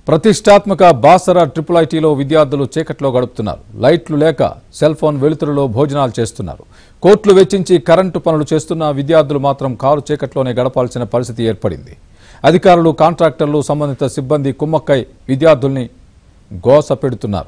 ప్రతిష్టాత్మక బాసర ట్రిపుల్ ఐటీలో విద్యార్థులు చీకట్లో గడుపుతున్నారు లైట్లు లేక సెల్ ఫోన్ వెలుతురులో భోజనాలు చేస్తున్నారు కోట్లు వెచ్చించి కరెంటు పనులు చేస్తున్న విద్యార్థులు మాత్రం కారు చీకట్లోనే గడపాల్సిన పరిస్థితి ఏర్పడింది అధికారులు కాంట్రాక్టర్లు సంబంధిత సిబ్బంది కుమ్మక్కై విద్యార్థుల్ని గోస పెడుతున్నారు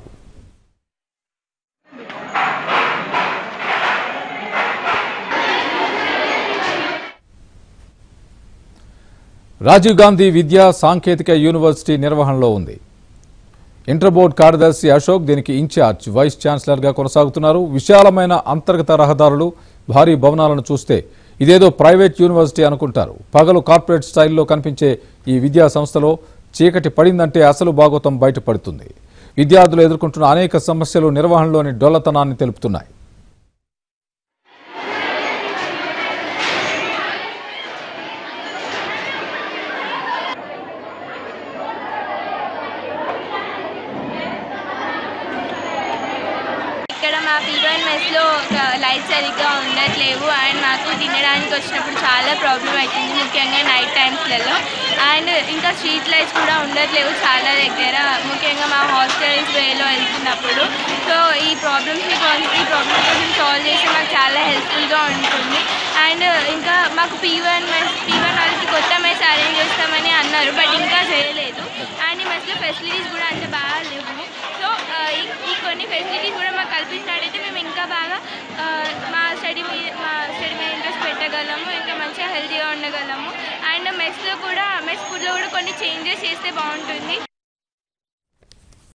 రాజీవ్ గాంధీ విద్యా సాంకేతిక యూనివర్సిటీ నిర్వహణలో ఉంది ఇంటర్ బోర్డ్ కార్యదర్శి అశోక్ దీనికి ఇన్ఛార్జ్ వైస్ ఛాన్సలర్గా కొనసాగుతున్నారు విశాలమైన అంతర్గత రహదారులు భారీ భవనాలను చూస్తే ఇదేదో ప్రైవేట్ యూనివర్సిటీ అనుకుంటారు పగలు కార్పొరేట్ స్టైల్లో కనిపించే ఈ విద్యా సంస్థలో చీకటి పడిందంటే అసలు భాగోతం బయటపడుతుంది విద్యార్థులు ఎదుర్కొంటున్న అనేక సమస్యలు నిర్వహణలోని డొల్లతనాన్ని తెలుపుతున్నాయి ఇక్కడ మా పీవన్ మెస్లో లైట్ సరిగ్గా ఉండట్లేవు అండ్ మాకు తినడానికి వచ్చినప్పుడు చాలా ప్రాబ్లం అవుతుంది ముఖ్యంగా నైట్ టైమ్స్లలో అండ్ ఇంకా స్ట్రీట్ లైట్స్ కూడా ఉండట్లేవు చాలా దగ్గర ముఖ్యంగా మా హాస్టల్స్ వేలో వెళ్తున్నప్పుడు సో ఈ ప్రాబ్లమ్స్ని ఈ ప్రాబ్లమ్స్ కొంచెం సాల్వ్ చేస్తే మాకు చాలా హెల్ప్ఫుల్గా ఉంటుంది అండ్ ఇంకా మాకు పీవన్ మెస్ పీవన్ వాళ్ళకి కొత్త మెస్ అరేంజ్ చేస్తామని అన్నారు బట్ ఇంకా చేయలేదు అండ్ ఈ మెస్లో ఫెసిలిటీస్ కూడా అంత బాగా లేవు సో ఆ, ఈ- ఈ కొన్ని ఫెసిలిటీస్ కూడా మాకు కల్పించినట్టయితే మేము ఇంకా బాగా ఆ, మా స్టడీ మీద మా స్టడీ మీద ఇంట్రెస్ట్ పెట్టగలము ఇంకా మంచిగా హెల్తీగా ఉండగలము అండ్ మెస్లో కూడా మెస్ ఫుడ్లో కూడా కొన్ని చేంజెస్ చేస్తే బాగుంటుంది